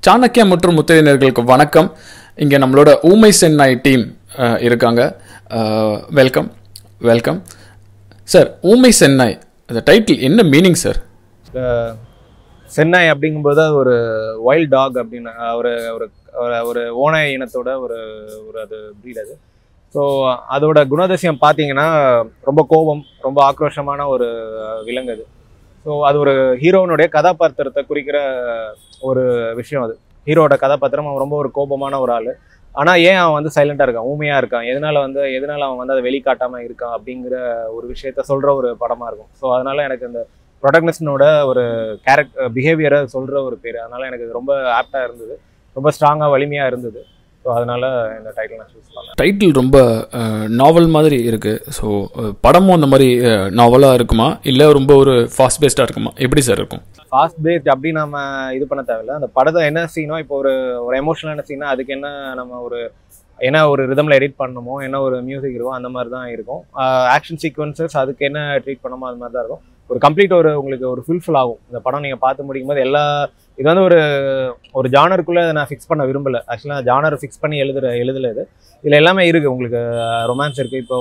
சாணக்கியா மற்றும் முத்தையினர்களுக்கு வணக்கம் இங்கே நம்மளோட ஊமை சென்னாய் டீம் அஹ், இருக்காங்க வெல்கம் வெல்கம் சார் ஊமை சென்னாய் அந்த டைட்டில் என்ன மீனிங் சார் சென்னாய் அப்படிங்கும்போது அது ஒரு வைல்ட் டாக் அப்படின்னு அஹ், ஒரு ஒரு ஒரு- ஒரு ஓனாய் இனத்தோட ஒரு ஒரு அது breed அது ஸோ அதோட குணாதிசயம் பார்த்தீங்கன்னா ரொம்ப கோபம் ரொம்ப ஆக்ரோஷமான ஒரு விலங்கு அது ஸோ அது ஒரு ஹீரோனுடைய கதாபாத்திரத்தை குறிக்கிற ஒரு விஷயம் அது ஹீரோட கதாபாத்திரம் அவன் ரொம்ப ஒரு கோபமான ஒரு ஆள் ஆனால் ஏன் அவன் வந்து சைலண்டாக இருக்கான் ஊமையாக இருக்கான் எதனால வந்து எதனால அவன் வந்து அதை வெளிக்காட்டாமல் இருக்கான் அப்படிங்கிற ஒரு விஷயத்த சொல்கிற ஒரு படமாக இருக்கும் ஸோ அதனால எனக்கு இந்த ப்ரொடக்னிஸ்டனோட ஒரு கேரக்டர் பிஹேவியரை சொல்கிற ஒரு பேர் அதனால எனக்கு இது ரொம்ப ஆப்டாக இருந்தது ரொம்ப ஸ்ட்ராங்காக வலிமையாக இருந்தது ஸோ அதனால இந்த டைட்டில் நான் சூஸ் பண்ணேன் டைட்டில் ரொம்ப நாவல் மாதிரி இருக்குது ஸோ படமும் அந்த மாதிரி நாவலாக இருக்குமா இல்லை ரொம்ப ஒரு ஃபாஸ்ட் பேஸ்டாக இருக்குமா எப்படி சார் இருக்கும் ஃபாஸ்ட் பேஸ்ட் அப்படி நம்ம இது பண்ண தேவையில்ல அந்த படத்தை என்ன சீனோ இப்போ ஒரு ஒரு எமோஷனலான சீனா அதுக்கு என்ன நம்ம ஒரு என்ன ஒரு ரிதமில் எடிட் பண்ணணுமோ என்ன ஒரு மியூசிக் இருக்கோ அந்த மாதிரி தான் இருக்கும் ஆக்ஷன் சீக்வன்சஸ் அதுக்கு என்ன ட்ரீட் பண்ணணுமோ அது மாதிரி தான் இருக்கும் ஒரு கம்ப்ளீட் ஒரு உங்களுக்கு ஒரு ஃபுல்ஃபில் ஆகும் இந்த படம் நீங்கள் பார்த்து முடிக்கும் போது எல்லா இது வந்து ஒரு ஒரு ஜானருக்குள்ளே நான் ஃபிக்ஸ் பண்ண விரும்பல ஆக்சுவலாக ஜானர் ஃபிக்ஸ் பண்ணி எழுதுற எழுதல இது இதில் எல்லாமே இருக்குது உங்களுக்கு ரொமான்ஸ் இருக்குது இப்போ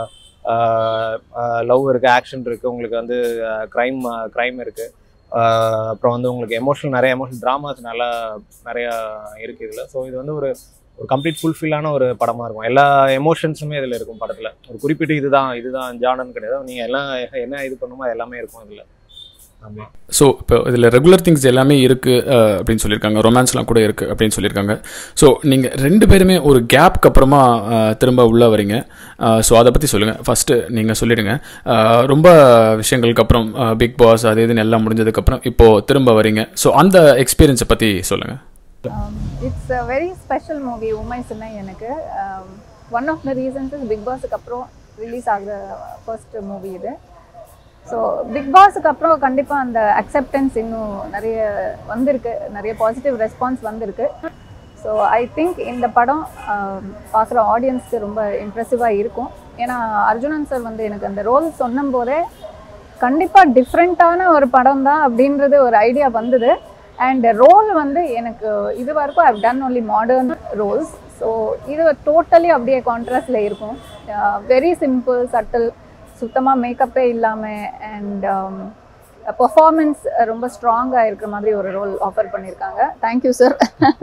லவ் இருக்குது ஆக்ஷன் இருக்குது உங்களுக்கு வந்து க்ரைம் க்ரைம் இருக்குது அப்புறம் வந்து உங்களுக்கு எமோஷனல் நிறைய எமோஷனல் ட்ராமாஸ் நல்லா நிறையா இருக்குது இதில் ஸோ இது வந்து ஒரு ஒரு கம்ப்ளீட் ஃபுல்ஃபில்லான ஒரு படமாக இருக்கும் எல்லா எமோஷன்ஸுமே இதில் இருக்கும் படத்தில் ஒரு குறிப்பிட்டு இதுதான் இதுதான் ஜானன்னு கிடையாது நீங்கள் எல்லாம் என்ன இது பண்ணுமோ அது எல்லாமே இருக்கும் இதில் ஆமாம் ஸோ இப்போ இதில் ரெகுலர் திங்ஸ் எல்லாமே இருக்குது அப்படின்னு சொல்லியிருக்காங்க ரொமான்ஸ்லாம் கூட இருக்குது அப்படின்னு சொல்லியிருக்காங்க ஸோ நீங்கள் ரெண்டு பேருமே ஒரு கேப்க்கு அப்புறமா அஹ், திரும்ப உள்ளே வரீங்க ஸோ அதை பற்றி சொல்லுங்கள் ஃபஸ்ட்டு நீங்கள் சொல்லிடுங்க அஹ், ரொம்ப விஷயங்களுக்கு அப்புறம் பிக் பாஸ் அது இதுன்னு எல்லாம் முடிஞ்சதுக்கப்புறம் இப்போது திரும்ப வரீங்க ஸோ அந்த எக்ஸ்பீரியன்ஸை பற்றி சொல்லுங்கள் it's a very special movie உமை சின்ன எனக்கு one of the reasons is big பாஸுக்கு அப்புறம் ரிலீஸ் ஆகுற ஃபர்ஸ்ட் மூவி இது ஸோ பிக் பாஸுக்கு அப்புறம் கண்டிப்பாக அந்த அக்செப்டன்ஸ் இன்னும் நிறைய வந்திருக்கு நிறைய பாசிட்டிவ் ரெஸ்பான்ஸ் வந்திருக்கு ஸோ ஐ திங்க் இந்த படம் பார்க்குற ஆடியன்ஸ்க்கு ரொம்ப இம்ப்ரெசிவாக இருக்கும் ஏன்னா அர்ஜுனன் சார் வந்து எனக்கு அந்த ரோல் சொன்னும் போதே கண்டிப்பாக டிஃப்ரெண்ட்டான ஒரு படம் தான் அப்படின்றது ஒரு ஐடியா வந்தது அண்ட் ரோல் வந்து எனக்கு இது வரைக்கும் I've done only modern roles so இது டோட்டலி அப்படியே கான்ட்ராஸ்டில் இருக்கும் வெரி சிம்பிள் சட்டில் சுத்தமாக மேக்கப்பே இல்லாமல் அண்ட் பர்ஃபார்மன்ஸ் ரொம்ப ஸ்ட்ராங்காக இருக்கிற மாதிரி ஒரு ரோல் ஆஃபர் பண்ணியிருக்காங்க தேங்க்யூ சார்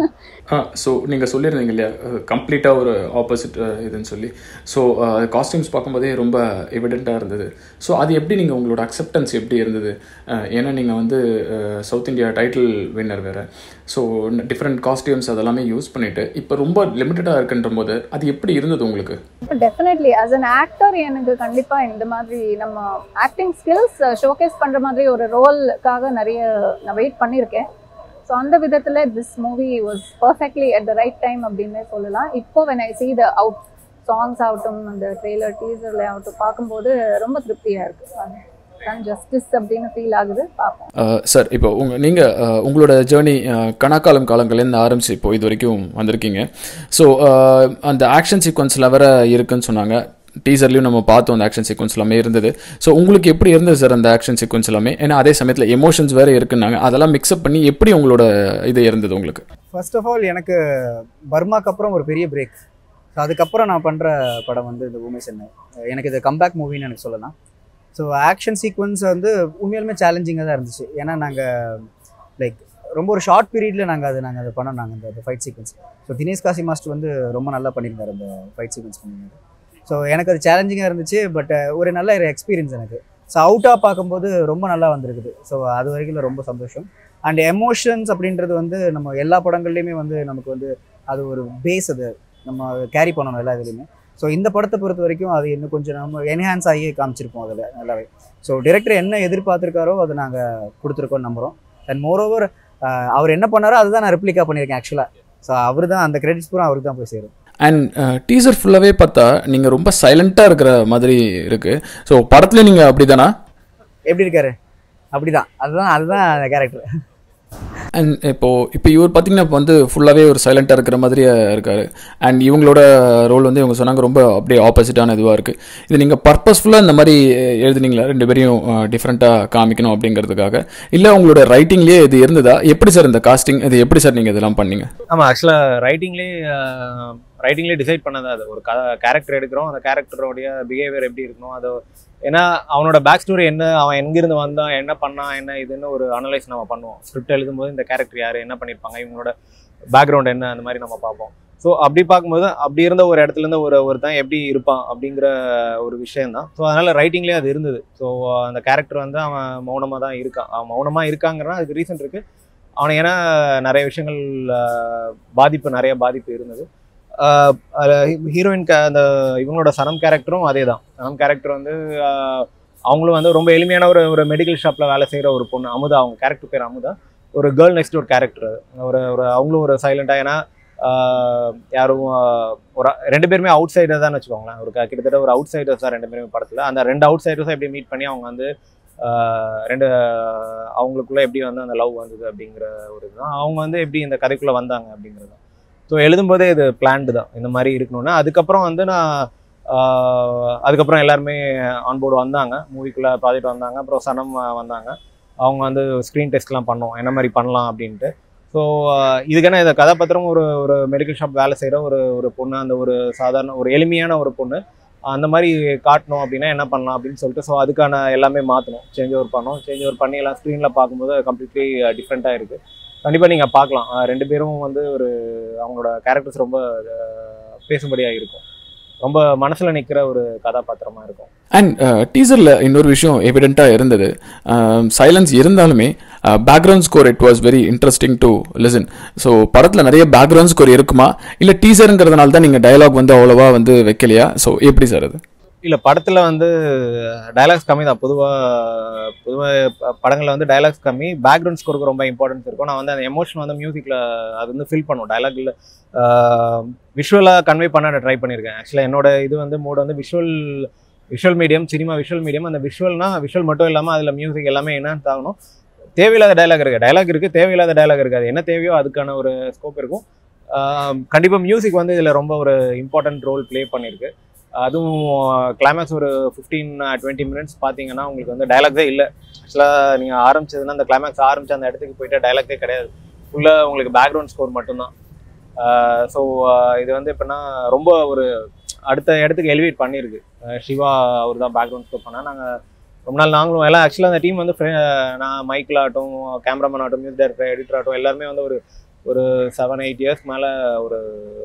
ஸோ நீங்கள் சொல்லியிருந்தீங்க இல்லையா கம்ப்ளீட்டாக ஒரு ஆப்போசிட் இதுன்னு சொல்லி ஸோ காஸ்டியூம்ஸ் பார்க்கும்போதே ரொம்ப எவிடெண்ட்டாக இருந்தது ஸோ அது எப்படி நீங்கள் உங்களோட அக்செப்டன்ஸ் எப்படி இருந்தது அஹ், ஏன்னா நீங்கள் வந்து சவுத் இந்தியா டைட்டில் வின்னர் வேறு ஸோ டிஃப்ரெண்ட் காஸ்டியூம்ஸ் அதெல்லாமே யூஸ் பண்ணிவிட்டு இப்போ ரொம்ப லிமிட்டடாக இருக்குன்ற போது அது எப்படி இருந்தது உங்களுக்கு டெஃபினெட்லி ஆஸ் அன் ஆக்டர் எனக்கு கண்டிப்பாக இந்த மாதிரி நம்ம ஆக்டிங் ஸ்கில்ஸ் ஷோகேஸ் பண்ணுற மாதிரி ஒரு ரோலுக்காக நிறைய நான் வெயிட் பண்ணியிருக்கேன் ஸோ அந்த விதத்தில் this movie was perfectly at the right time அப்படின்னே சொல்லலாம் இப்போ when I see the out songs ஆகட்டும் அந்த ட்ரெய்லர் டீசரில் ஆகட்டும் பார்க்கும்போது ரொம்ப திருப்தியாக இருக்குது தான் ஜஸ்டிஸ் அப்படின்னு ஃபீல் ஆகுது பார்ப்போம் சார் இப்போ உங்கள் நீங்கள் உங்களோட ஜேர்னி கணக்காலம் காலங்கள்லேருந்து ஆரம்பிச்சு இப்போ இது வரைக்கும் வந்திருக்கீங்க ஸோ அந்த ஆக்ஷன் சீக்வன்ஸில் வர இருக்குன்னு சொன்னாங்க டீசர்லையும் நம்ம பார்த்தோம் அந்த ஆக்ஷன் சீக்வன்ஸ் எல்லாமே இருந்தது ஸோ உங்களுக்கு எப்படி இருந்தது சார் அந்த ஆக்ஷன் சீக்வன்ஸ் எல்லாமே ஏன்னா அதே சமயத்தில் எமோஷன்ஸ் வேறு இருக்குன்னாங்க அதெல்லாம் மிக்ஸ்அப் பண்ணி எப்படி உங்களோட இது இருந்தது உங்களுக்கு ஃபர்ஸ்ட் ஆஃப் ஆல் எனக்கு பர்மாக்கு அப்புறம் ஒரு பெரிய பிரேக் ஸோ அதுக்கப்புறம் நான் பண்ணுற படம் வந்து இந்த பூமி சென்னை எனக்கு இது கம்பேக் மூவின்னு எனக்கு சொல்லலாம் ஸோ ஆக்ஷன் சீக்வன்ஸ் வந்து உண்மையாலுமே சேலஞ்சிங்காக தான் இருந்துச்சு ஏன்னா நாங்கள் லைக் ரொம்ப ஒரு ஷார்ட் பீரியடில் நாங்கள் அதை நாங்கள் அதை பண்ணோம் நாங்கள் இந்த fight sequence so Dinesh Kasi master வந்து ரொம்ப நல்லா பண்ணியிருந்தார் அந்த ஃபைட் சீக்வன்ஸ் பண்ணியிருந்தார் ஸோ எனக்கு அது சேலஞ்சிங்காக இருந்துச்சு பட் ஒரு நல்ல எக்ஸ்பீரியன்ஸ் எனக்கு ஸோ அவுட்டாக பார்க்கும்போது ரொம்ப நல்லா வந்திருக்குது ஸோ அது வரைக்கும் ரொம்ப சந்தோஷம் அண்ட் எமோஷன்ஸ் அப்படின்றது வந்து நம்ம எல்லா படங்கள்லையுமே வந்து நமக்கு வந்து அது ஒரு பேஸ் அது நம்ம கேரி பண்ணணும் எல்லா இதுலையுமே ஸோ இந்த படத்தை பொறுத்த வரைக்கும் அது இன்னும் கொஞ்சம் நம்ம என்ஹான்ஸ் ஆகி காமிச்சிருப்போம் அதில் நல்லாவே ஸோ டிரெக்டர் என்ன எதிர்பார்த்துருக்காரோ அதை நாங்கள் கொடுத்துருக்கோம் நம்புகிறோம் அண்ட் மோரோவர் அவர் என்ன பண்ணாரோ அதுதான் நான் ரெப்ளிகா பண்ணியிருக்கேன் ஆக்சுவலாக ஸோ அவர் தான் அந்த கிரெடிட்ஸ் பூரா அவருக்கு தான் போய் சேரும் அண்ட் டீசர் ஃபுல்லாகவே பார்த்தா நீங்கள் ரொம்ப சைலண்ட்டாக இருக்கிற மாதிரி இருக்குது ஸோ படத்தில் நீங்கள் அப்படி தானா எப்படி இருக்காரு அப்படிதான் அதுதான் அதுதான் அந்த கேரக்டர் அண்ட் இப்போ இப்போ இவர் பார்த்தீங்கன்னா இப்போ வந்து ஃபுல்லாகவே ஒரு சைலண்ட்டாக இருக்கிற மாதிரியே இருக்காரு அண்ட் இவங்களோட ரோல் வந்து இவங்க சொன்னாங்க ரொம்ப அப்படியே ஆப்போசிட்டான இதுவாக இருக்குது இது நீங்கள் பர்பஸ்ஃபுல்லாக இந்த மாதிரி எழுதுனீங்களா ரெண்டு பேரையும் டிஃப்ரெண்ட்டாக காமிக்கணும் அப்படிங்கிறதுக்காக இல்லை உங்களோட ரைட்டிங்லேயே இது இருந்ததா எப்படி சார் இந்த காஸ்டிங் இது எப்படி சார் நீங்கள் இதெல்லாம் பண்ணீங்க ஆமாம் ஆக்சுவலாக ரைட்டிங்லேயே ரைட்டிங்லேயே டிசைட் பண்ணது அது ஒரு கேரக்டர் எடுக்கிறோம் அந்த கேரக்டரோடைய பிஹேவியர் எப்படி இருக்கணும் அது ஏன்னா அவனோட பேக் ஸ்டோரி என்ன அவன் எங்கிருந்து வந்தான் என்ன பண்ணான் என்ன இதுன்னு ஒரு அனலைஸ் நம்ம பண்ணுவோம் ஸ்கிரிப்ட் எழுதும்போது இந்த கேரக்டர் யார் என்ன பண்ணியிருப்பாங்க இவங்களோட பேக்ரவுண்ட் என்ன அந்த மாதிரி நம்ம பார்ப்போம் ஸோ அப்படி பார்க்கும்போது அப்படி இருந்த ஒரு இடத்துல இருந்து ஒரு ஒருத்தன் எப்படி இருப்பான் அப்படிங்கிற ஒரு விஷயம் தான் ஸோ அதனால ரைட்டிங்லேயே அது இருந்தது ஸோ அந்த கேரக்டர் வந்து அவன் மௌனமாக தான் இருக்கான் அவன் மௌனமாக இருக்காங்கன்னா அதுக்கு ரீசன் இருக்கு அவனுக்கு ஏன்னா நிறைய விஷயங்கள் ஆஹ், பாதிப்பு நிறைய பாதிப்பு இருந்தது ஹீரோயின் அந்த இவங்களோட சனம் கேரக்டரும் அதே தான் சனம் கேரக்டர் வந்து ஆஹ், அவங்களும் வந்து ரொம்ப எளிமையான ஒரு ஒரு மெடிக்கல் ஷாப்பில் வேலை செய்கிற ஒரு பொண்ணு அமுதா அவங்க கேரக்டர் பேர் அமுதா ஒரு கேர்ள் நெக்ஸ்ட் ஒரு கேரக்டர் ஒரு ஒரு அவங்களும் ஒரு சைலண்டாக ஏன்னா ஆஹ், யாரும் ஆஹ், ஒரு ரெண்டு பேருமே அவுட் சைடர் தான் வச்சுக்கோங்களேன் ஒரு க- கிட்டத்தட்ட ஒரு அவுட் சைடர்ஸ் தான் ரெண்டு பேருமே படத்தில் அந்த ரெண்டு அவுட் சைடர்ஸை எப்படி மீட் பண்ணி அவங்க வந்து ஆஹ், ரெண்டு ஆஹ், அவங்களுக்குள்ள எப்படி வந்து அந்த லவ் வந்தது அப்படிங்கிற ஒரு இதுதான் அவங்க வந்து எப்படி இந்த கதைக்குள்ளே வந்தாங்க அப்படிங்கிறது தான் ஸோ எழுதும்போதே இது பிளான்டு தான் இந்த மாதிரி இருக்கணும்னா அதுக்கப்புறம் வந்து நான் ஆஹ், அதுக்கப்புறம் எல்லாருமே ஆன்போர்டு வந்தாங்க மூவிக்குள்ளே ப்ராஜெக்ட் வந்தாங்க அப்புறம் சனம் வந்தாங்க அவங்க வந்து ஸ்க்ரீன் டெஸ்ட்லாம் பண்ணோம் என்ன மாதிரி பண்ணலாம் அப்படின்ட்டு ஸோ இதுக்கான இந்த கதாபாத்திரம் ஒரு ஒரு மெடிக்கல் ஷாப் வேலை செய்கிற ஒரு ஒரு பொண்ணு அந்த ஒரு சாதாரண ஒரு எளிமையான ஒரு பொண்ணு அந்த மாதிரி காட்டணும் அப்படின்னா என்ன பண்ணலாம் அப்படின்னு சொல்லிட்டு ஸோ அதுக்கான எல்லாமே மாற்றணும் சேஞ்ச் ஓவர் பண்ணோம் சேஞ்ச் ஓவர் பண்ணி எல்லாம் ஸ்க்ரீனில் பார்க்கும்போது கம்ப்ளீட்லி டிஃப்ரெண்ட்டாக இருக்குது கண்டிப்பாக நீங்கள் பார்க்கலாம் அஹ் ரெண்டு பேரும் வந்து ஒரு அவங்களோட கேரக்டர்ஸ் ரொம்ப அஹ், பேசும்படியாக இருக்கும் ரொம்ப மனசில் நிற்கிற ஒரு கதாபாத்திரமாக இருக்கும் அண்ட் டீசரில் இன்னொரு விஷயம் எவிடெண்ட்டாக இருந்தது சைலன்ஸ் இருந்தாலுமே background score it was very interesting to listen so படத்தில் நிறைய பேக்ரவுண்ட் ஸ்கோர் இருக்குமா இல்லை டீசருங்கிறதுனால தான் நீங்கள் டயலாக் வந்து அவ்வளோவா வந்து வைக்கலையா ஸோ எப்படி சார் அது இல்லை படத்தில் வந்து டயலாக்ஸ் கம்மி தான் பொதுவாக பொதுவாக படங்களில் வந்து டயலாக்ஸ் கம்மி பேக்ரவுண்ட் ஸ்கோருக்கு ரொம்ப இம்பார்ட்டன்ஸ் இருக்கும் நான் வந்து அந்த எமோஷன் வந்து மியூசிக்கில் அது வந்து ஃபில் பண்ணுவோம் டயலாக்ல விஷுவலாக கன்வே பண்ண ட்ரை பண்ணியிருக்கேன் ஆக்சுவலாக என்னோட இது வந்து மூட் வந்து visual visual medium cinema visual medium அந்த விஷுவல்னா விஷுவல் மட்டும் இல்லாமல் அதில் மியூசிக் எல்லாமே என்னன்னு ஆகணும் தேவையில்லாத டயலாக் இருக்குது டயலாக் இருக்குது தேவையில்லாத டயலாக் இருக்காது என்ன தேவையோ அதுக்கான ஒரு ஸ்கோப் இருக்கும் கண்டிப்பாக மியூசிக் வந்து இதில் ரொம்ப ஒரு இம்பார்ட்டன்ட் ரோல் ப்ளே பண்ணியிருக்கு அதுவும் கிளைமேக்ஸ் ஒரு ஃபிஃப்டீன் டுவெண்ட்டி மினிட்ஸ் பார்த்தீங்கன்னா உங்களுக்கு வந்து டயலாக்ஸே இல்லை ஆக்சுவலாக நீங்கள் ஆரம்பிச்சதுன்னா அந்த கிளைமேக்ஸ் ஆரம்பிச்ச அந்த இடத்துக்கு போயிட்டு டயலாக்ஸே கிடையாது ஃபுல்லாக உங்களுக்கு பேக்ரவுண்ட் ஸ்கோர் மட்டும்தான் ஸோ இது வந்து எப்படின்னா ரொம்ப ஒரு அடுத்த இடத்துக்கு எலிவேட் பண்ணியிருக்கு அஹ் சிவா அவர் தான் பேக்ரவுண்ட் ஸ்கோர் பண்ணால் நாங்கள் ரொம்ப நாள் நாங்களும் எல்லாம் ஆக்சுவலாக அந்த டீம் வந்து fri- நான் மைக்கில் ஆகட்டும் கேமராமேன் ஆகட்டும் மியூசிக் டைரக்டர் எடிட்டர் ஆகட்டும் எல்லாருமே வந்து ஒரு ஒரு செவன் எயிட் இயர்ஸ் மேலே ஒரு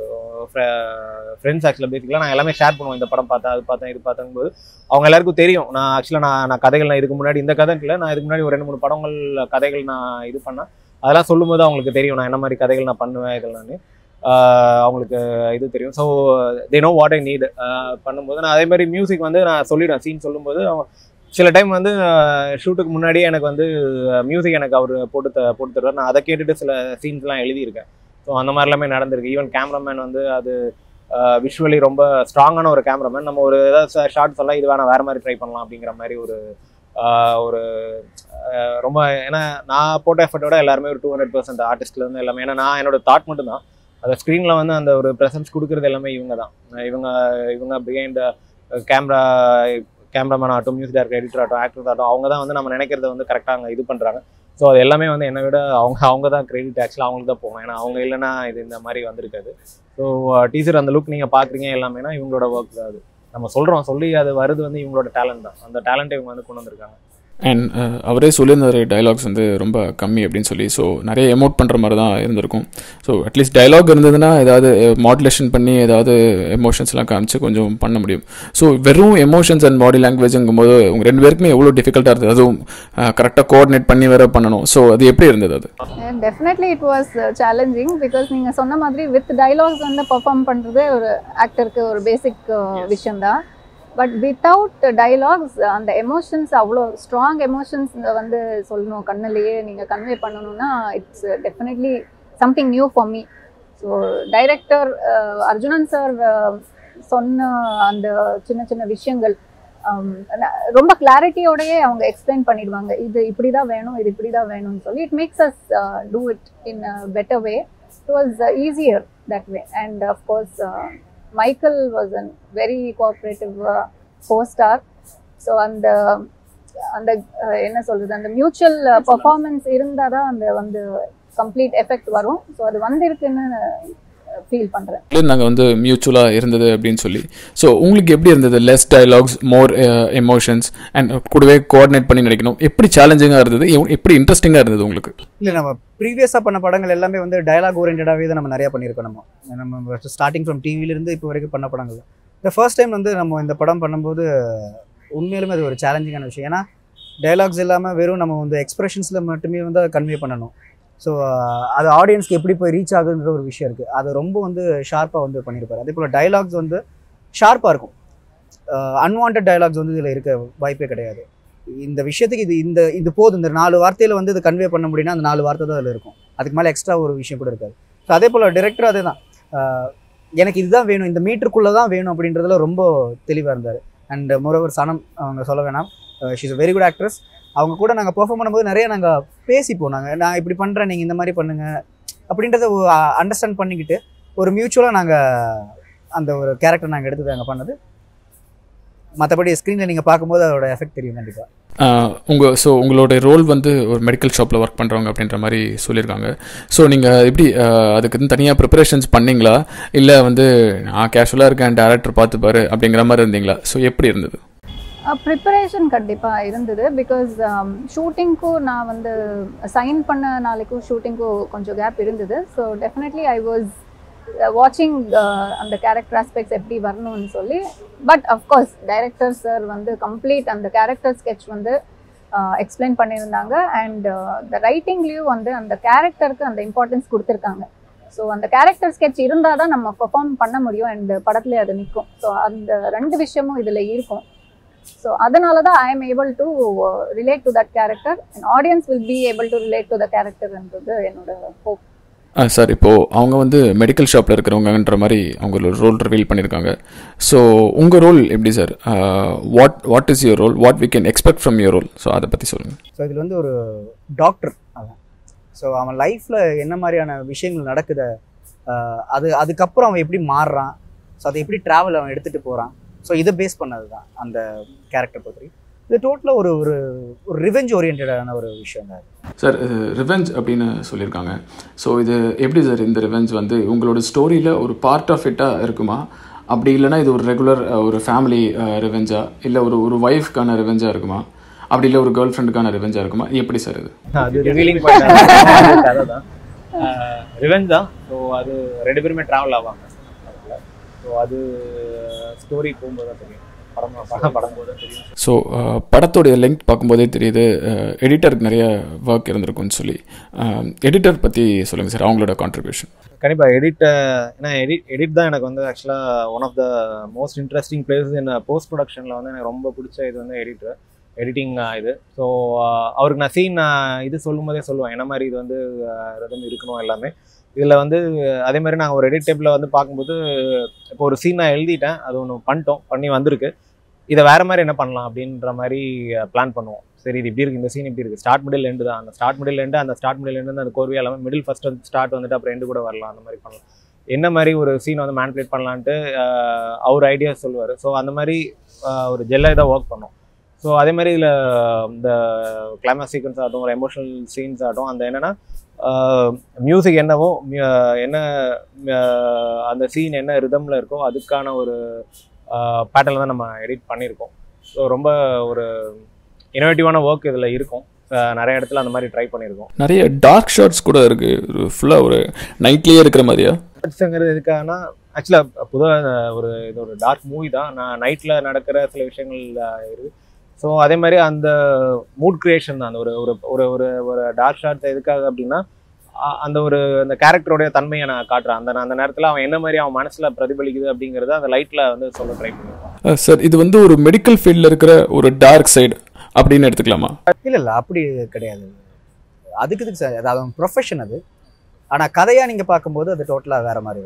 ஃப்ரெண்ட்ஸ் ஆக்சுவலாக பேசிக்கலாம் நான் எல்லாமே ஷேர் பண்ணுவோம் இந்த படம் பார்த்தேன் அது பார்த்தேன் இது பார்த்தேன் போது அவங்க எல்லாருக்கும் தெரியும் நான் ஆக்சுவலாக நான் நான் கதைகள் நான் இதுக்கு முன்னாடி இந்த கதை இல்லை நான் இதுக்கு முன்னாடி ஒரு ரெண்டு மூணு படங்கள் கதைகள் நான் இது பண்ணேன் அதெல்லாம் சொல்லும்போது அவங்களுக்கு தெரியும் நான் என்ன மாதிரி கதைகள் நான் பண்ணுவேன் இதெல்லாம் அவங்களுக்கு இது தெரியும் so they know what I need பண்ணும்போது நான் அதே மாதிரி மியூசிக் வந்து நான் சொல்லிடுவேன் சீன் சொல்லும்போது அவங்க சில டைம் வந்து ஷூட்டுக்கு முன்னாடியே எனக்கு வந்து மியூசிக் எனக்கு அவர் போட்டு த போட்டு தருவார் நான் அதை கேட்டுட்டு சில சீன்ஸ்லாம் எழுதியிருக்கேன் ஸோ அந்த மாதிரி எல்லாமே நடந்திருக்கு ஈவன் கேமராமேன் வந்து அது விஷுவலி ரொம்ப ஸ்ட்ராங்கான ஒரு கேமராமேன் நம்ம ஒரு ஏதாவது ஷார்ட்ஸ் எல்லாம் இது வேணா வேற மாதிரி ட்ரை பண்ணலாம் அப்படிங்கிற மாதிரி ஒரு ஆஹ் ஒரு ஆஹ் ரொம்ப ஏன்னா நான் போட்ட எஃபர்ட்டோட எல்லாருமே ஒரு டூ ஹண்ட்ரட் பர்சன்ட் ஆர்டிஸ்ட்லேருந்து எல்லாமே ஏன்னா நான் என்னோட தாட் மட்டும் தான் அந்த ஸ்க்ரீனில் வந்து அந்த ஒரு ப்ரெசன்ஸ் கொடுக்குறது எல்லாமே இவங்க தான் இவங்க இவங்க பிஹைண்ட் கேமரா கேமராமேன் ஆகட்டும் மியூசிக் டேரக்டர் எடிட்டர் ஆகட்டும் ஆக்டர் ஆகட்டும் அவங்க தான் வந்து நம்ம நினைக்கிறத வந்து கரெக்டாக அங்கே இது பண்ணுறாங்க ஸோ அது எல்லாமே வந்து என்னை விட அவங்க அவங்க தான் கிரெடிட் ஆக்சுவலாக அவங்களுக்கு தான் போகும் ஏன்னா அவங்க இல்லைன்னா இது இந்த மாதிரி வந்திருக்காது ஸோ டீச்சர் அந்த லுக் நீங்கள் பார்க்குறீங்க எல்லாமேனா இவங்களோட ஒர்க் தான் அது நம்ம சொல்கிறோம் சொல்லி அது வருது வந்து இவங்களோட டேலண்ட் தான் அந்த டேலண்ட்டை இவங்க வந்து கொண்டு வந்திருக்காங்க அண்ட் அவரே சொல்லியிருந்தாரு டைலாக்ஸ் வந்து ரொம்ப கம்மி அப்படின்னு சொல்லி ஸோ நிறைய எமோட் பண்ணுற மாதிரி தான் இருந்திருக்கும் ஸோ அட்லீஸ்ட் டைலாக் இருந்ததுன்னா ஏதாவது மாடுலேஷன் பண்ணி ஏதாவது எமோஷன்ஸ்லாம் காமிச்சு கொஞ்சம் பண்ண முடியும் ஸோ வெறும் எமோஷன்ஸ் அண்ட் பாடி லாங்குவேஜுங்கும் போது உங்கள் ரெண்டு பேருக்குமே எவ்வளோ டிஃபிகல்ட்டாக இருந்தது அதுவும் கரெக்டாக கோஆர்டினேட் பண்ணி வேற பண்ணணும் ஸோ அது எப்படி இருந்தது அது definitely it was challenging because நீங்கள் சொன்ன மாதிரி வித் டைலாக்ஸ் வந்து பர்ஃபார்ம் பண்ணுறது ஒரு ஆக்டருக்கு ஒரு பேசிக் விஷயம்தான் பட் வித்தவுட் டைலாக்ஸ் அந்த எமோஷன்ஸ் அவ்வளோ ஸ்ட்ராங் எமோஷன்ஸ் வந்து சொல்லணும் கண்ணிலேயே நீங்கள் கன்வே பண்ணணும்னா it's definitely something new for me so director Arjunan sir சொன்ன அந்த சின்ன சின்ன விஷயங்கள் um, ந- ரொம்ப கிளாரிட்டியோடயே அவங்க எக்ஸ்பிளைன் பண்ணிடுவாங்க இது இப்படி தான் வேணும் இது இப்படி தான் வேணும்னு சொல்லி it makes us to it in better way it was easier that way and of course Michael was an very cooperative co star so அந்த அந்த அஹ், என்ன சொல்றது அந்த மியூச்சுவல் பர்ஃபார்மன்ஸ் இருந்தால் தான் அந்த வந்து கம்ப்ளீட் எஃபெக்ட் வரும் ஸோ அது வந்திருக்குன்னு ஃபீல் பண்ணுறேன் நாங்கள் வந்து மியூச்சுவலாக இருந்தது அப்படின்னு சொல்லி ஸோ உங்களுக்கு எப்படி இருந்தது less dialogues more emotions and கூடவே கோஆர்டினேட் பண்ணி நடிக்கணும் எப்படி சேலஞ்சிங்காக இருந்தது எவ்- எப்படி இன்ட்ரெஸ்டிங்காக இருந்தது உங்களுக்கு இல்லை நம்ம ப்ரீவியஸாக பண்ண படங்கள் எல்லாமே வந்து டயலாக் ஓரியன்டாகவே தான் நம்ம நிறையா பண்ணியிருக்கோம் நம்ம நம்ம ஸ்டார்டிங் ஃப்ரம் டிவிலேருந்து இப்போ வரைக்கும் பண்ண படங்கள் இந்த ஃபர்ஸ்ட் டைம் வந்து நம்ம இந்த படம் பண்ணும்போது உண்மையிலுமே அது ஒரு சேலஞ்சிங்கான விஷயம் ஏன்னா டயலாக்ஸ் இல்லாமல் வெறும் நம்ம வந்து எக்ஸ்பிரஷன்ஸில் மட்டுமே வந்து கன்வே பண்ணணும் ஸோ அது ஆடியன்ஸ்க்கு எப்படி போய் ரீச் ஆகுன்ற ஒரு விஷயம் இருக்குது அது ரொம்ப வந்து ஷார்ப்பாக வந்து பண்ணியிருப்பாரு அதே போல் டயலாக்ஸ் வந்து ஷார்ப்பாக இருக்கும் அன்வான்ட் டயலாக்ஸ் வந்து இதில் இருக்க வாய்ப்பே கிடையாது இந்த விஷயத்துக்கு இது இந்த இது போதும் இந்த நாலு வார்த்தையில் வந்து இது கன்வே பண்ண முடியும்னா அந்த நாலு வார்த்தை தான் அதில் இருக்கும் அதுக்கு மேலே எக்ஸ்ட்ரா ஒரு விஷயம் கூட இருக்காது ஸோ அதே போல் டேரக்டர் அதே தான் எனக்கு இதுதான் வேணும் இந்த மீட்டருக்குள்ளே தான் வேணும் அப்படின்றதுல ரொம்ப தெளிவாக இருந்தார் அண்ட் மோரோவர் சனம் அவங்க சொல்ல வேணாம் she's a very good actress அவங்க கூட நாங்கள் பெர்ஃபார்ம் பண்ணும்போது நிறைய நாங்கள் பேசிப்போம் நாங்கள் நான் இப்படி பண்ணுறேன் நீங்கள் இந்த மாதிரி பண்ணுங்க அப்படின்றத அண்டர்ஸ்டாண்ட் பண்ணிக்கிட்டு ஒரு மியூச்சுவலாக நாங்கள் அந்த ஒரு கேரக்டர் நாங்கள் எடுத்து நாங்கள் பண்ணது மற்றபடி ஸ்க்ரீனில் நீங்கள் பார்க்கும்போது அதோட எஃபெக்ட் தெரியும் கண்டிப்பாக உங்கள் ஸோ உங்களோட ரோல் வந்து ஒரு மெடிக்கல் ஷாப்பில் ஒர்க் பண்ணுறவங்க அப்படின்ற மாதிரி சொல்லியிருக்காங்க ஸோ நீங்கள் எப்படி அஹ், அதுக்கு தனியாக ப்ரிப்பரேஷன்ஸ் பண்ணீங்களா இல்லை வந்து நான் கேஷுவலாக இருக்கேன் டேரக்டர் பார்த்துப்பாரு அப்படிங்கிற மாதிரி இருந்தீங்களா ஸோ எப்படி இருந்தது ப்ரிப்பரேஷன் கண்டிப்பாக இருந்தது பிகாஸ் ஷூட்டிங்க்கும் நான் வந்து சைன் பண்ண நாளைக்கும் ஷூட்டிங்க்கும் கொஞ்சம் கேப் இருந்தது ஸோ டெஃபினெட்லி ஐ வாஸ் வாட்சிங் அந்த கேரக்டர் ஆஸ்பெக்ட்ஸ் எப்படி வரணும்னு சொல்லி பட் அஃப்கோர்ஸ் டைரக்டர் சார் வந்து கம்ப்ளீட் அந்த கேரக்டர் sketch வந்து எக்ஸ்பிளைன் பண்ணியிருந்தாங்க அண்ட் த ரைட்டிங்லேயும் வந்து அந்த கேரக்டருக்கு அந்த இம்பார்ட்டன்ஸ் கொடுத்துருக்காங்க ஸோ அந்த கேரக்டர் sketch இருந்தால் தான் நம்ம பெர்ஃபார்ம் பண்ண முடியும் அண்ட் படத்துலேயே அது நிற்கும் ஸோ அந்த ரெண்டு விஷயமும் இதில் இருக்கும் ஸோ அதனால தான் I am able to relate to that character and audience will be able to relate to the கேரக்டர்ன்றது என்னோட ஹோப் சார் இப்போது அவங்க வந்து மெடிக்கல் ஷாப்பில் இருக்கிறவங்கன்ற மாதிரி அவங்களோட ரோல் ரிவீல் பண்ணியிருக்காங்க ஸோ உங்கள் ரோல் எப்படி sir what what is your role what we can expect from your role so அதை பற்றி சொல்லுங்கள் ஸோ இதில் வந்து ஒரு டாக்டர் அவன் ஸோ அவன் லைஃப்பில் என்ன மாதிரியான விஷயங்கள் நடக்குது ஆஹ் அது அதுக்கப்புறம் அவன் எப்படி மாறுறான் ஸோ அதை எப்படி ட்ராவல் அவன் எடுத்துகிட்டு போகிறான் ஸோ இதை பேஸ் பண்ணது தான் அந்த கேரக்டர் பற்றி இது டோட்டலாக ஒரு ஒரு ஒரு ரிவெஞ்ச் ஓரியன்டான ஒரு விஷயம் தான் சார் ரிவெஞ்ச் அப்படின்னு சொல்லியிருக்காங்க ஸோ இது எப்படி சார் இந்த ரிவெஞ்ச் வந்து உங்களோட ஸ்டோரியில் ஒரு பார்ட் ஆஃப் இட்டாக இருக்குமா அப்படி இல்லைன்னா இது ஒரு ரெகுலர் ஒரு ஃபேமிலி ரிவெஞ்சா இல்லை ஒரு ஒரு ஒய்ஃப்க்கான ரிவெஞ்சாக இருக்குமா அப்படி இல்லை ஒரு கேர்ள் ஃப்ரெண்டுக்கான ரிவெஞ்சாக இருக்குமா எப்படி சார் இது அது ரிவீலிங் பாயிண்ட் கதை தான் ரிவெஞ்ச் தான் ஸோ அது ரெண்டு பேருமே ட்ராவல் ஆவாங்க ஸோ அது ஸ்டோரி போகும்போது தான் தெரியும் படம் படம் படம் போது தான் தெரியும் ஸோ படத்தோடைய லெங்க் பார்க்கும்போதே தெரியுது எடிட்டருக்கு நிறைய ஒர்க் இருந்திருக்கும்னு சொல்லி எடிட்டர் பற்றி சொல்லுங்கள் சார் அவங்களோட கான்ட்ரிபியூஷன் கண்டிப்பாக எடிட் ஏன்னா எடிட் எடிட் தான் எனக்கு வந்து ஆக்சுவலாக one of the most interesting place என்ன போஸ்ட் ப்ரொடக்ஷனில் வந்து எனக்கு ரொம்ப பிடிச்ச இது வந்து எடிட்டர் எடிட்டிங் இது ஸோ அவருக்கு நான் சீன் இது சொல்லும் போதே சொல்லுவேன் என்ன மாதிரி இது வந்து ரதம் இருக்கணும் எல்லாமே இதில் வந்து அதே மாதிரி நாங்கள் ஒரு எடிட் டேபிளில் வந்து பார்க்கும்போது இப்போ ஒரு சீன் நான் எழுதிட்டேன் அது ஒன்று பண்ணிட்டோம் பண்ணி வந்திருக்கு இதை வேறு மாதிரி என்ன பண்ணலாம் அப்படின்ற மாதிரி பிளான் பண்ணுவோம் சரி இது இப்படி இருக்குது இந்த சீன் இப்படி இருக்குது ஸ்டார்ட் மிடில் எண்டு தான் அந்த ஸ்டார்ட் மிடில் எண்டு அந்த ஸ்டார்ட் மிடில் எண்டு அந்த கோர்வையாக இல்லாமல் மிடில் ஃபஸ்ட் வந்து ஸ்டார்ட் வந்துட்டு அப்புறம் எண்டு கூட வரலாம் அந்த மாதிரி பண்ணலாம் என்ன மாதிரி ஒரு சீன் வந்து மேனிபுலேட் பண்ணலான்ட்டு ஆஹ் அவர் ஐடியா சொல்லுவார் ஸோ அந்த மாதிரி ஆஹ் ஒரு ஜெல்லாக இதாக ஒர்க் பண்ணோம் ஸோ அதே மாதிரி இதில் இந்த கிளைமேக்ஸ் சீக்வன்ஸ் ஆகட்டும் ஒரு எமோஷனல் சீன்ஸ் ஆகட்டும் அந்த என்னென்னா மியூசிக் என்னவோ mu- என்ன ஆஹ் அந்த சீன் என்ன ரிதமில் இருக்கோ அதுக்கான ஒரு பேட்டர்ல தான் நம்ம எடிட் பண்ணியிருக்கோம் ஸோ ரொம்ப ஒரு இனோவேட்டிவான ஒர்க் இதில் இருக்கும் ஆஹ் நிறைய இடத்துல அந்த மாதிரி ட்ரை பண்ணியிருக்கோம் நிறைய டார்க் ஷார்ட்ஸ் கூட இருக்குது ஃபுல்லாக ஒரு நைட்லேயே இருக்கிற மாதிரியா ஷார்ட்ஸுங்கிறது எதுக்காகனா ஆக்சுவலாக புதுவாக ஒரு இது ஒரு டார்க் மூவி தான் நான் நைட்டில் நடக்கிற சில விஷயங்கள் ஆஹ் இருக்கு ஸோ அதே மாதிரி அந்த மூட் கிரியேஷன் தான் அந்த ஒரு ஒரு ஒரு ஒரு ஒரு டார்க் ஷார்ட்ஸ் எதுக்காக அப்படின்னா அ- அந்த ஒரு அந்த கேரக்டருடைய தன்மையை நான் காட்டுறேன் அந்த அந்த நேரத்தில் அவன் என்ன மாதிரி அவன் மனசில் பிரதிபலிக்குது அப்படிங்கிறத அந்த லைட்டில் வந்து சொல்ல ட்ரை பண்ணியிருப்பான் சார் இது வந்து ஒரு மெடிக்கல் ஃபீல்டில் இருக்கிற ஒரு டார்க் சைடு அப்படின்னு எடுத்துக்கலாமா இல்லை இல்லை அப்படி கிடையாது அதுக்கு இதுக்கு சார் அது அவன் ப்ரொஃபஷன் அது ஆனால் கதையாக நீங்கள் பார்க்கும்போது அது டோட்டலாக வேறு மாதிரி இருக்கும்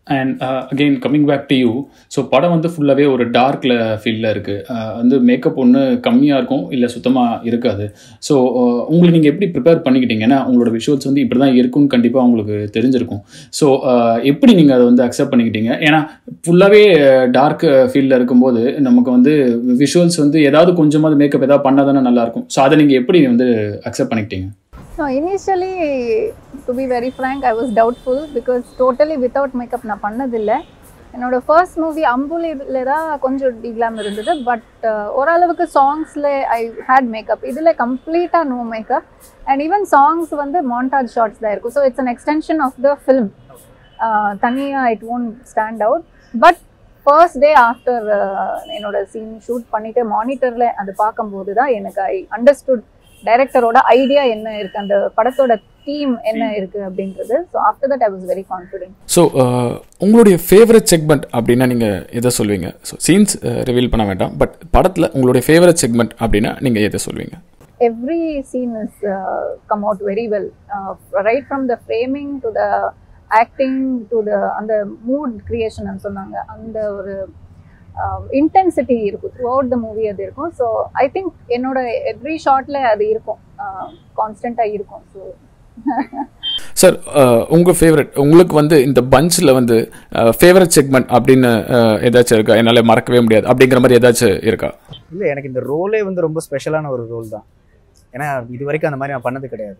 and again coming back to you so படம் வந்து ஃபுல்லாகவே ஒரு டார்க்கில் ஃபீல்டில் இருக்குது வந்து மேக்கப் ஒன்று கம்மியாக இருக்கும் இல்லை சுத்தமாக இருக்காது ஸோ உங்களுக்கு நீங்கள் எப்படி ப்ரிப்பேர் பண்ணிக்கிட்டீங்க ஏன்னா உங்களோட விஷுவல்ஸ் வந்து இப்படி தான் இருக்கும்னு கண்டிப்பாக உங்களுக்கு தெரிஞ்சிருக்கும் ஸோ எப்படி நீங்கள் அதை வந்து அக்செப்ட் பண்ணிக்கிட்டீங்க ஏன்னா ஃபுல்லாகவே டார்க் ஃபீல்டில் இருக்கும்போது நமக்கு வந்து விஷுவல்ஸ் வந்து ஏதாவது கொஞ்சமாவது மேக்கப் ஏதாவது பண்ணால் தானே நல்லாயிருக்கும் ஸோ அதை நீங்கள் எப்படி வந்து அக்செப்ட் பண்ணிக்கிட்டீங்க No, initially, to be very frank, I was doubtful because totally without makeup நான் பண்ணதில்லை என்னோட ஃபர்ஸ்ட் மூவி அம்புலியில் தான் கொஞ்சம் டிக்லாம் இருந்தது பட் ஓரளவுக்கு சாங்ஸில் ஐ ஹேட் மேக்கப் இதில் கம்ப்ளீட்டாக no makeup and even songs வந்து மாண்டாஜ் ஷார்ட்ஸ் தான் இருக்கும் so it's an extension of the film தனியாக it won't stand out but first day after என்னோட சீன் ஷூட் பண்ணிவிட்டு மானிட்டரில் அது பார்க்கும்போது தான் எனக்கு ஐ அண்டர்ஸ்டுட் டைரக்டரோட ஐடியா என்ன இருக்கு அந்த படத்தோட தீம் என்ன இருக்கு அப்படின்றது so after that I was very confident so உங்களுடைய ஃபேவரட் செக்மெண்ட் அப்படின்னா நீங்கள் எதை சொல்வீங்க ஸோ சீன்ஸ் ரிவீல் பண்ண வேண்டாம் பட் படத்தில் உங்களுடைய ஃபேவரட் செக்மெண்ட் அப்படின்னா நீங்கள் எதை சொல்வீங்க every scene is come out very well right from the framing to the acting to the அந்த மூட் கிரியேஷன் சொன்னாங்க அந்த ஒரு இன்டென்சிட்டி இருக்கும் த்ரூ அவுட் த மூவி அது இருக்கும் ஸோ ஐ திங்க் என்னோட எவ்ரி ஷார்ட்ல அது இருக்கும் கான்ஸ்டண்ட்டாக இருக்கும் ஸோ சார் உங்கள் ஃபேவரட் உங்களுக்கு வந்து இந்த பஞ்சில் வந்து ஃபேவரட் செக்மெண்ட் அப்படின்னு ஏதாச்சும் இருக்கா என்னால் மறக்கவே முடியாது அப்படிங்கிற மாதிரி ஏதாச்சும் இருக்கா இல்லை எனக்கு இந்த ரோலே வந்து ரொம்ப ஸ்பெஷலான ஒரு ரோல் தான் ஏன்னா இது வரைக்கும் அந்த மாதிரி நான் பண்ணது கிடையாது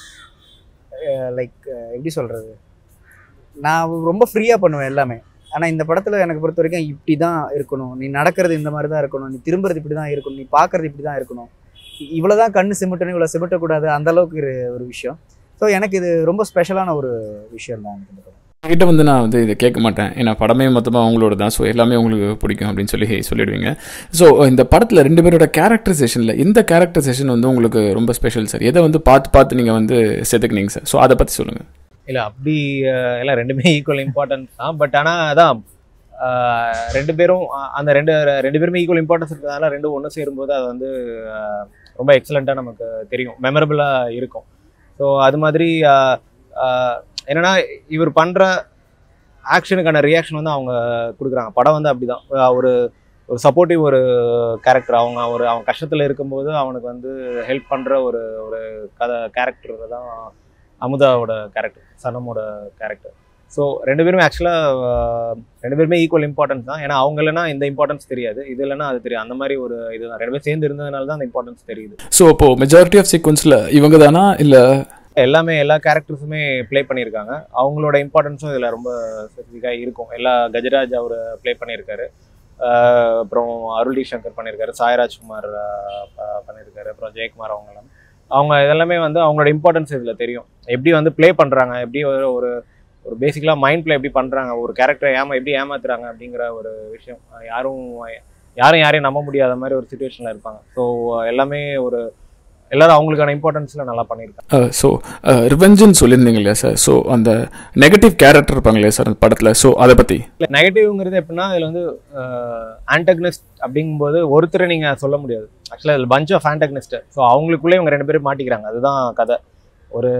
லைக் எப்படி சொல்கிறது நான் ரொம்ப ஃப்ரீயாக பண்ணுவேன் எல்லாமே ஆனால் இந்த படத்தில் எனக்கு பொறுத்த வரைக்கும் இப்படி தான் இருக்கணும் நீ நடக்கிறது இந்த மாதிரி தான் இருக்கணும் நீ திரும்புறது இப்படி தான் இருக்கணும் நீ பார்க்கறது இப்படி தான் இருக்கணும் இவ்வளோ தான் கண்ணு சிமிட்டணும் இவ்வளோ சிமிட்டக்கூடாது அந்த அளவுக்கு ஒரு ஒரு விஷயம் ஸோ எனக்கு இது ரொம்ப ஸ்பெஷலான ஒரு விஷயம் தான் எனக்கு இந்த படம் கிட்ட வந்து நான் வந்து இதை கேட்க மாட்டேன் ஏன்னா படமே மொத்தமாக அவங்களோட தான் ஸோ எல்லாமே உங்களுக்கு பிடிக்கும் அப்படின்னு சொல்லி சொல்லிடுவீங்க ஸோ இந்த படத்தில் ரெண்டு பேரோட கேரக்டரைசேஷனில் எந்த கேரக்டரைசேஷன் வந்து உங்களுக்கு ரொம்ப ஸ்பெஷல் சார் எதை வந்து பார்த்து பார்த்து நீங்கள் வந்து செதுக்குனீங்க சார் ஸோ அதை பற்றி சொல்லுங்கள் இல்லை அப்படி அஹ், எல்லாம் ரெண்டுமே ஈக்குவல் இம்பார்ட்டன்ஸ் தான் பட் ஆனால் அதான் அஹ், ரெண்டு பேரும் அஹ், அந்த ரெண்டு ரெண்டு பேருமே ஈக்குவல் இம்பார்ட்டன்ஸ் இருக்கிறதால ரெண்டும் ஒன்று சேரும்போது அது வந்து அஹ், ரொம்ப எக்ஸலண்ட்டாக நமக்கு தெரியும் மெமரபுளாக இருக்கும் ஸோ அது மாதிரி அஹ், அஹ், என்னன்னா இவர் பண்ணுற ஆக்ஷனுக்கான ரியாக்ஷன் வந்து அவங்க கொடுக்குறாங்க படம் வந்து அப்படிதான் அஹ், ஒரு ஒரு சப்போர்ட்டிவ் ஒரு கேரக்டர் அவங்க ஒரு அவன் கஷ்டத்தில் இருக்கும்போது அவனுக்கு வந்து ஹெல்ப் பண்ணுற ஒரு ஒரு கதை கேரக்டர் தான் அமுதாவோட கேரக்டர் சனமோட கேரக்டர் ஸோ ரெண்டு பேருமே ஆக்சுவலாக ரெண்டு பேருமே ஈக்குவல் இம்பார்ட்டன்ஸ் தான் ஏன்னா அவங்க இல்லைன்னா இந்த இம்பார்ட்டன்ஸ் தெரியாது இது இல்லைன்னா அது தெரியும் அந்த மாதிரி ஒரு இதுதான் ரெண்டு பேரும் சேர்ந்து இருந்ததுனால தான் அந்த இம்பார்ட்டன்ஸ் தெரியுது ஸோ இப்போது மெஜாரிட்டி ஆஃப் சீக்வன்ஸில் இவங்க தானா இல்லை எல்லாமே எல்லா கேரக்டர்ஸுமே ப்ளே பண்ணியிருக்காங்க அவங்களோட இம்பார்ட்டன்ஸும் இதில் ரொம்ப ஸ்பெசிஃபிக்காக இருக்கும் எல்லா கஜராஜ் அவர் ப்ளே பண்ணியிருக்காரு ஆஹ் அப்புறம் அருள்டி சங்கர் பண்ணியிருக்காரு சாய்ராஜ்குமார் ஆஹ் ப- பண்ணியிருக்காரு அப்புறம் ஜெயக்குமார் அவங்கெல்லாம் அவங்க இதெல்லாமே வந்து அவங்களோட இம்பார்ட்டன்ஸ் இதில் தெரியும் எப்படி வந்து ப்ளே பண்ணுறாங்க எப்படி ஒரு ஒரு ஒரு பேசிக்கலாக மைண்ட் ப்ளே எப்படி பண்ணுறாங்க ஒரு கேரக்டரை ஏமா எப்படி ஏமாத்துறாங்க அப்படிங்கிற ஒரு விஷயம் ஆஹ் யாரும் யாரும் யாரையும் நம்ப முடியாத மாதிரி ஒரு சுச்சுவேஷனில் இருப்பாங்க ஸோ எல்லாமே ஒரு எல்லாரும் அவங்களுக்கான இம்பார்ட்டன்ஸில் நல்லா பண்ணியிருக்காங்க ஸோ ரிவெஞ்சுன்னு சொல்லியிருந்தீங்க இல்லையா சார் ஸோ அந்த நெகட்டிவ் கேரக்டர் இருப்பாங்க இல்லையா சார் அந்த படத்தில் ஸோ அதை பற்றி இல்லை நெகட்டிவ்ங்கிறது எப்படின்னா இதில் வந்து ஆன்டக்னிஸ்ட் அப்படிங்கும்போது ஒருத்தரை நீங்கள் சொல்ல முடியாது ஆக்சுவலாக இதில் பஞ்ச் ஆஃப் ஆன்டக்னிஸ்ட் ஸோ அவங்களுக்குள்ளே இவங்க ரெண்டு பேரும் மாட்டிக்கிறாங்க அதுதான் கதை ஒரு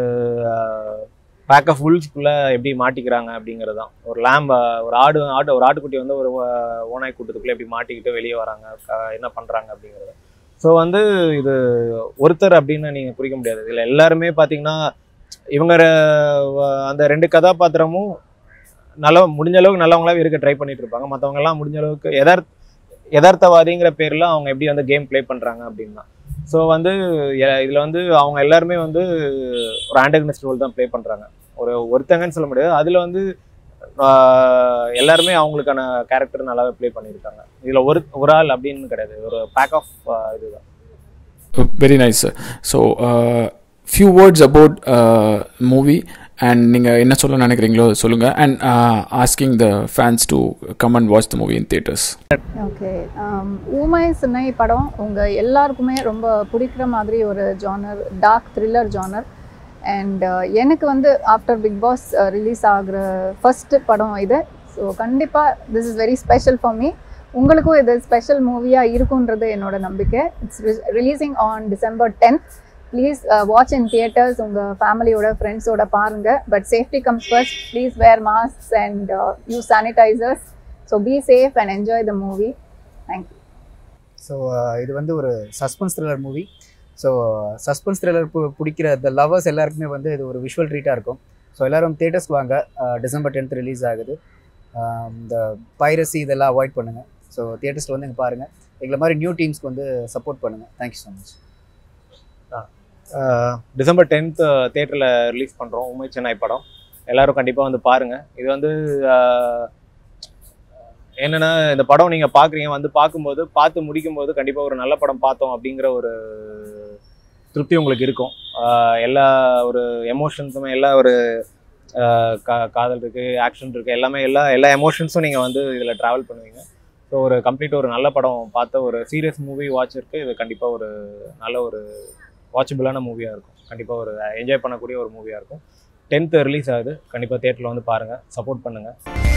பேக் ஆஃப் உல்ஸ்குள்ளே எப்படி மாட்டிக்கிறாங்க அப்படிங்கிறது தான் ஒரு லேம்ப் ஒரு ஆடு ஆடு ஒரு ஆட்டுக்குட்டி வந்து ஒரு அஹ், ஓநாய் கூட்டத்துக்குள்ளே எப்படி மாட்டிக்கிட்டு வெளியே வராங்க அஹ், என்ன பண்ணுறாங்க அப்படிங்கிறது ஸோ வந்து இது ஒருத்தர் அப்படின்னு நீங்கள் குறிக்க முடியாது இதில் எல்லாருமே பார்த்தீங்கன்னா இவங்க ர- அந்த ரெண்டு கதாபாத்திரமும் நல்ல முடிஞ்ச அளவுக்கு நல்லவங்களாவே இருக்க ட்ரை பண்ணிட்டு இருப்பாங்க மற்றவங்க எல்லாம் முடிஞ்ச அளவுக்கு எதார்த் யதார்த்தவாதிங்கிற பேர்ல அவங்க எப்படி வந்து கேம் ப்ளே பண்றாங்க அப்படின்னா ஸோ வந்து எ- இதுல வந்து அவங்க எல்லாருமே வந்து ஒரு ஆண்டகனிஸ்ட் ரோல் தான் ப்ளே பண்றாங்க ஒரு ஒருத்தங்கன்னு சொல்ல முடியாது அதுல வந்து ஆஹ், எல்லாருமே அவங்களுக்கான கேரக்டர் நல்லாவே ப்ளே பண்ணியிருக்காங்க இதுல ஒரு ஒரு ஆள் அப்படின்னு கிடையாது ஒரு பேக் ஆஃப் இதுதான் very nice sir so few words about movie and நீங்கள் என்ன சொல்ல நினைக்கிறீங்களோ சொல்லுங்கள் and asking the fans to come and watch the movie in theatres okay ஊமை சின்னை படம் உங்கள் எல்லாருக்குமே ரொம்ப பிடிக்கிற மாதிரி ஒரு genre dark thriller genre and எனக்கு வந்து ஆஃப்டர் பிக் பாஸ் ரிலீஸ் ஆகுற ஃபர்ஸ்ட் படம் இது ஸோ கண்டிப்பாக this is very special for me உங்களுக்கும் இது ஸ்பெஷல் மூவியாக இருக்குன்றது என்னோட நம்பிக்கை it's releasing on December tenth please watch in theatres உங்கள் ஃபேமிலியோட ஃப்ரெண்ட்ஸோட பாருங்கள் but safety comes first please wear mask and use sanitisers so be safe and enjoy the movie thank you so இது வந்து ஒரு suspense thriller movie so suspense thriller பிடிக்கிற the lovers எல்லாருக்குமே வந்து இது ஒரு விஷுவல் ட்ரீட்டாக இருக்கும் ஸோ எல்லாரும் தேட்டர்ஸ்க்கு வாங்க டிசம்பர் டென்த் ரிலீஸ் ஆகுது ஆஹ் இந்த பைரசி இதெல்லாம் அவாய்ட் பண்ணுங்கள் ஸோ தியேட்டர்ஸில் வந்து இங்கே பாருங்கள் எங்களை மாதிரி நியூ டீம்ஸ்க்கு வந்து சப்போர்ட் பண்ணுங்கள் thank you so much December tenth தேட்டரில் ரிலீஸ் பண்ணுறோம் உண்மை சென்னை படம் எல்லாரும் கண்டிப்பாக வந்து பாருங்கள் இது வந்து ஆஹ், என்னன்னா இந்த படம் நீங்கள் பார்க்குறீங்க வந்து பார்க்கும்போது பார்த்து முடிக்கும்போது கண்டிப்பாக ஒரு நல்ல படம் பார்த்தோம் அப்படிங்கிற ஒரு திருப்தி உங்களுக்கு இருக்கும் ஆஹ், எல்லா ஒரு எமோஷன்ஸுமே எல்லா ஒரு ஆஹ், கா காதல் இருக்குது ஆக்ஷன் இருக்குது எல்லாமே எல்லா எல்லா எமோஷன்ஸும் நீங்கள் வந்து இதில் ட்ராவல் பண்ணுவீங்க ஸோ ஒரு கம்ப்ளீட் ஒரு நல்ல படம் பார்த்த ஒரு சீரியஸ் மூவி வாட்ச் இருக்குது இது கண்டிப்பாக ஒரு நல்ல ஒரு வாட்சபிளான மூவியாக இருக்கும் கண்டிப்பாக ஒரு என்ஜாய் பண்ணக்கூடிய ஒரு மூவியாக இருக்கும் டென்த்து ரிலீஸ் ஆகுது கண்டிப்பாக தேட்டரில் வந்து பாருங்கள் சப்போர்ட் பண்ணுங்கள்